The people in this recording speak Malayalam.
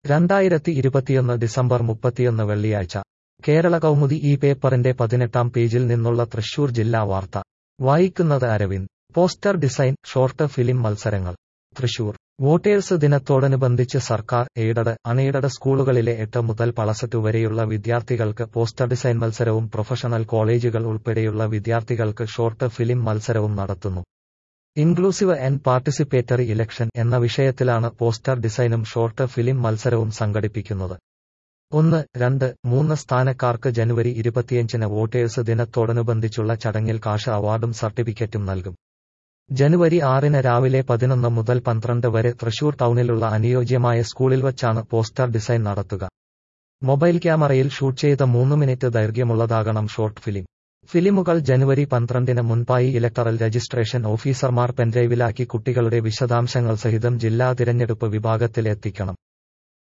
രണ്ടായിരത്തി ഇരുപത്തിയൊന്ന് ഡിസംബർ മുപ്പത്തിയൊന്ന് വെള്ളിയാഴ്ച കേരള കൗമുദി ഈ പേപ്പറിന്റെ പതിനെട്ടാം പേജിൽ നിന്നുള്ള തൃശൂർ ജില്ലാ വാർത്ത വായിക്കുന്നത് Aravind poster design short film മത്സരങ്ങൾ തൃശൂർ വോട്ടേഴ്സ് ദിനത്തോടനുബന്ധിച്ച് സർക്കാർ എയ്ഡഡ് അൺഎയ്ഡഡ് സ്കൂളുകളിലെ എട്ട് മുതൽ പ്ലസ് വരെയുള്ള വിദ്യാർത്ഥികൾക്ക് പോസ്റ്റർ ഡിസൈൻ മത്സരവും പ്രൊഫഷണൽ കോളേജുകൾ ഉൾപ്പെടെയുള്ള വിദ്യാർത്ഥികൾക്ക് ഷോർട്ട് ഫിലിം മത്സരവും നടത്തുന്നു ഇൻക്ലൂസീവ് ആൻഡ് പാർട്ടിസിപ്പേറ്ററി ഇലക്ഷൻ എന്ന വിഷയത്തിലാണ് പോസ്റ്റർ ഡിസൈനും ഷോർട്ട് ഫിലിം മത്സരവും സംഘടിപ്പിക്കുന്നത് ഒന്ന് രണ്ട് മൂന്ന് സ്ഥാനക്കാർക്ക് ജനുവരി ഇരുപത്തിയഞ്ചിന് വോട്ടേഴ്സ് ദിനത്തോടനുബന്ധിച്ചുള്ള ചടങ്ങിൽ കാഷ് അവാർഡും സർട്ടിഫിക്കറ്റും നൽകും ജനുവരി ആറിന് രാവിലെ പതിനൊന്ന് മുതൽ പന്ത്രണ്ട് വരെ തൃശൂർ ടൗണിലുള്ള അനുയോജ്യമായ സ്കൂളിൽ വച്ചാണ് പോസ്റ്റർ ഡിസൈൻ നടത്തുക മൊബൈൽ ക്യാമറയിൽ ഷൂട്ട് ചെയ്ത മൂന്ന് മിനിറ്റ് ദൈർഘ്യമുള്ളതാകണം ഷോർട്ട് ഫിലിം ഫിലിമുകൾ ജനുവരി പന്ത്രണ്ടിന് മുൻപായി ഇലക്ടറൽ രജിസ്ട്രേഷൻ ഓഫീസർമാർ പെൻഡ്രൈവിലാക്കി കുട്ടികളുടെ വിശദാംശങ്ങൾ സഹിതം ജില്ലാ തിരഞ്ഞെടുപ്പ് വിഭാഗത്തിൽ എത്തിക്കണം